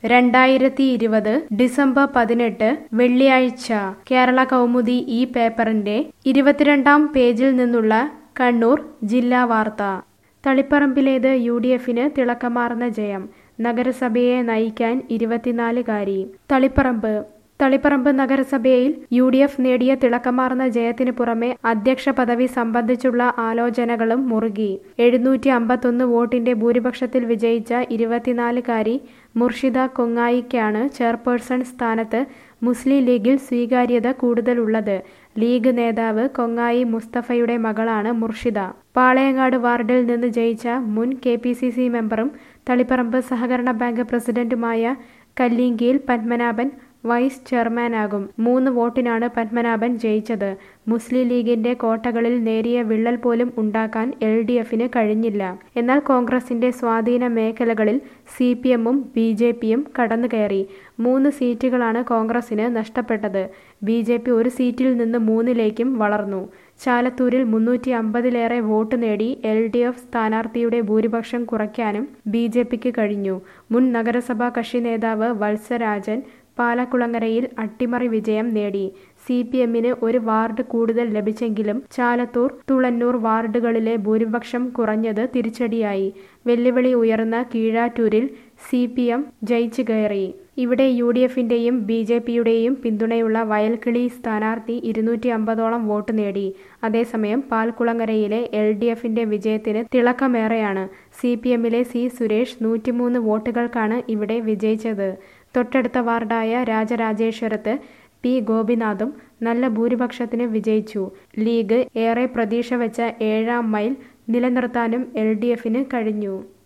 രണ്ടായിരത്തി ഇരുപത് ഡിസംബർ പതിനെട്ട് വെള്ളിയാഴ്ച കേരള കൗമുദി ഈ പേപ്പറിന്റെ ഇരുപത്തിരണ്ടാം പേജിൽ നിന്നുള്ള കണ്ണൂർ ജില്ലാ വാർത്ത തളിപ്പറമ്പിലേത് യു ഡി എഫിന് തിളക്കമാർന്ന ജയം നഗരസഭയെ നയിക്കാൻ ഇരുപത്തിനാലുകാരി തളിപ്പറമ്പ് തളിപ്പറമ്പ് നഗരസഭയിൽ യു ഡി എഫ് നേടിയ തിളക്കമാർന്ന ജയത്തിന് പുറമെ അധ്യക്ഷ പദവി സംബന്ധിച്ചുള്ള ആലോചനകളും മുറുകി എഴുന്നൂറ്റി അമ്പത്തൊന്ന് വോട്ടിന്റെ ഭൂരിപക്ഷത്തിൽ വിജയിച്ച ഇരുപത്തിനാലുകാരി മുർഷിദ കൊങ്ങായിക്കാണ് ചെയർപേഴ്സൺ സ്ഥാനത്ത് മുസ്ലിം ലീഗിൽ സ്വീകാര്യത കൂടുതലുള്ളത് ലീഗ് നേതാവ് കൊങ്ങായി മുസ്തഫയുടെ മകളാണ് മുർഷിദ പാളയങ്ങാട് വാർഡിൽ നിന്ന് ജയിച്ച മുൻ കെ പി സി സി മെമ്പറും തളിപ്പറമ്പ് സഹകരണ ബാങ്ക് പ്രസിഡന്റുമായ കല്ലിങ്കിയിൽ പത്മനാഭൻ വൈസ് ചെയർമാനാകും മൂന്ന് വോട്ടിനാണ് പത്മനാഭൻ ജയിച്ചത് മുസ്ലിം ലീഗിന്റെ കോട്ടകളിൽ നേരിയ വിള്ളൽ പോലും ഉണ്ടാക്കാൻ എൽ ഡി എഫിന് കഴിഞ്ഞില്ല എന്നാൽ കോൺഗ്രസിന്റെ സ്വാധീന മേഖലകളിൽ സി പി എമ്മും ബി ജെ പിയും കടന്നുകയറി മൂന്ന് സീറ്റുകളാണ് കോൺഗ്രസിന് നഷ്ടപ്പെട്ടത് ബി ജെ പി ഒരു സീറ്റിൽ നിന്ന് മൂന്നിലേക്കും വളർന്നു ചാലത്തൂരിൽ മുന്നൂറ്റി അമ്പതിലേറെ വോട്ട് നേടി എൽ ഡി എഫ് സ്ഥാനാർത്ഥിയുടെ ഭൂരിപക്ഷം കുറയ്ക്കാനും ബി ജെ പിക്ക് കഴിഞ്ഞു മുൻ നഗരസഭാ കക്ഷി നേതാവ് വത്സരാജൻ പാലക്കുളങ്ങരയിൽ അട്ടിമറി വിജയം നേടി സി പി എമ്മിന് ഒരു വാർഡ് കൂടുതൽ ലഭിച്ചെങ്കിലും ചാലത്തൂർ തുളന്നൂർ വാർഡുകളിലെ ഭൂരിപക്ഷം കുറഞ്ഞത് തിരിച്ചടിയായി വെല്ലുവിളി ഉയർന്ന കീഴാറ്റൂരിൽ സി പി എം ജയിച്ചു കയറി ഇവിടെ യു ഡി എഫിന്റെയും ബി ജെ പിയുടെയും പിന്തുണയുള്ള വയൽക്കിളി സ്ഥാനാർത്ഥി ഇരുന്നൂറ്റി അമ്പതോളം വോട്ട് നേടി അതേസമയം പാൽക്കുളങ്ങരയിലെ എൽ ഡി എഫിന്റെ വിജയത്തിന് തിളക്കമേറെയാണ് സി പി എമ്മിലെ സി സുരേഷ് നൂറ്റിമൂന്ന് വോട്ടുകൾക്കാണ് ഇവിടെ വിജയിച്ചത് തൊട്ടടുത്ത വാർഡായ രാജരാജേശ്വരത്ത് പി ഗോപിനാഥും നല്ല ഭൂരിപക്ഷത്തിന് വിജയിച്ചു ലീഗ് ഏറെ പ്രതീക്ഷ വെച്ച ഏഴാം മൈൽ നിലനിർത്താനും എൽ ഡി എഫിന് കഴിഞ്ഞു